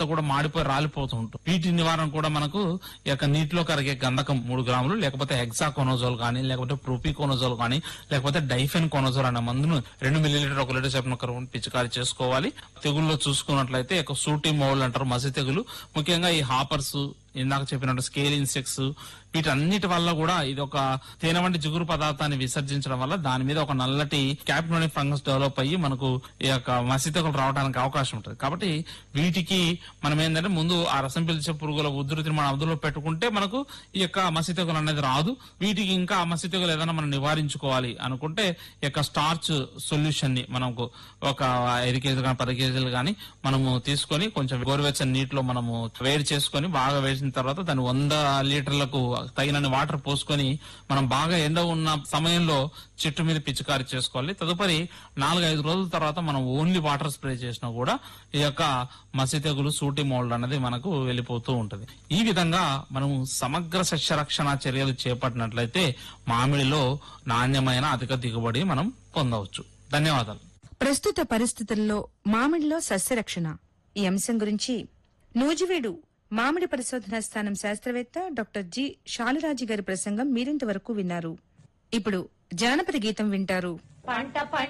కూడా మాడిపోయి రాలిపోతూ ఉంటుంది వీటి నివారణ కూడా మనకు ఈ యొక్క నీటిలో కరిగే గంధకం మూడు గ్రాములు లేకపోతే హెక్సాకోనోజోల్ కానీ లేకపోతే ప్రూపికోనోజోల్ కానీ లేకపోతే డైఫెన్ కోనోజోల్ అనే మందును రెండు మిల్లీలీటర్ ఒక లీటర్ చెప్పిన కరువును పిచికారి చేసుకోవాలి తెగుల్లో చూసుకున్నట్లయితే ఒక సూటి మౌల్ అంటారు మసి తెగులు ముఖ్యంగా ఈ హాపర్స్ ఇందాక చెప్పినట్టు స్కేల్ ఇన్సెక్ట్స్ వీటన్నిటి వల్ల కూడా ఇది ఒక తేనె వంటి జిగురు పదార్థాన్ని విసర్జించడం వల్ల దాని మీద ఒక నల్లటి క్యాప్నోని ఫంగస్ డెవలప్ అయ్యి మనకు ఈ యొక్క మసితకులు రావడానికి అవకాశం ఉంటుంది కాబట్టి వీటికి మనం ఏంటంటే ముందు ఆ రసం పీల్చే పురుగుల ఉధృతిని మన అదులో పెట్టుకుంటే మనకు ఈ యొక్క మసితకులు అనేది రాదు వీటికి ఇంకా మసితకులు ఏదైనా మనం నివారించుకోవాలి అనుకుంటే ఈ యొక్క స్టార్చ్ సొల్యూషన్ ని మనకు ఒక ఐదు కేజీలు కానీ పది కేజీలు కానీ మనము తీసుకొని కొంచెం గోరువెచ్చని నీటిలో మనము వేడి చేసుకొని బాగా వేసిన తర్వాత దాన్ని వంద లీటర్లకు తగినన్ని వాటర్ పోసుకొని మనం బాగా ఎండ ఉన్న సమయంలో చెట్టు మీద పిచికారి చేసుకోవాలి తదుపరి నాలుగైదు రోజుల తర్వాత మనం ఓన్లీ వాటర్ స్ప్రే చేసినా కూడా ఈ యొక్క మసి తెగులు సూటి మోల్డ్ అనేది మనకు వెళ్ళిపోతూ ఉంటది ఈ విధంగా మనం సమగ్ర సస్యరక్షణ చర్యలు చేపట్టినట్లయితే మామిడిలో నాణ్యమైన అధిక దిగుబడి మనం పొందవచ్చు ధన్యవాదాలు ప్రస్తుత పరిస్థితుల్లో మామిడిలో సస్యరక్షణ ఈ అంశం గురించి నూజివీడు మామిడి పరిశోధనా స్థానం శాస్త్రవేత్త డాక్టర్ జి శాలిరాజు గారి ప్రసంగం మీరింతవరకు విన్నారు ఇప్పుడు జానపద గీతం వింటారు పంట పంట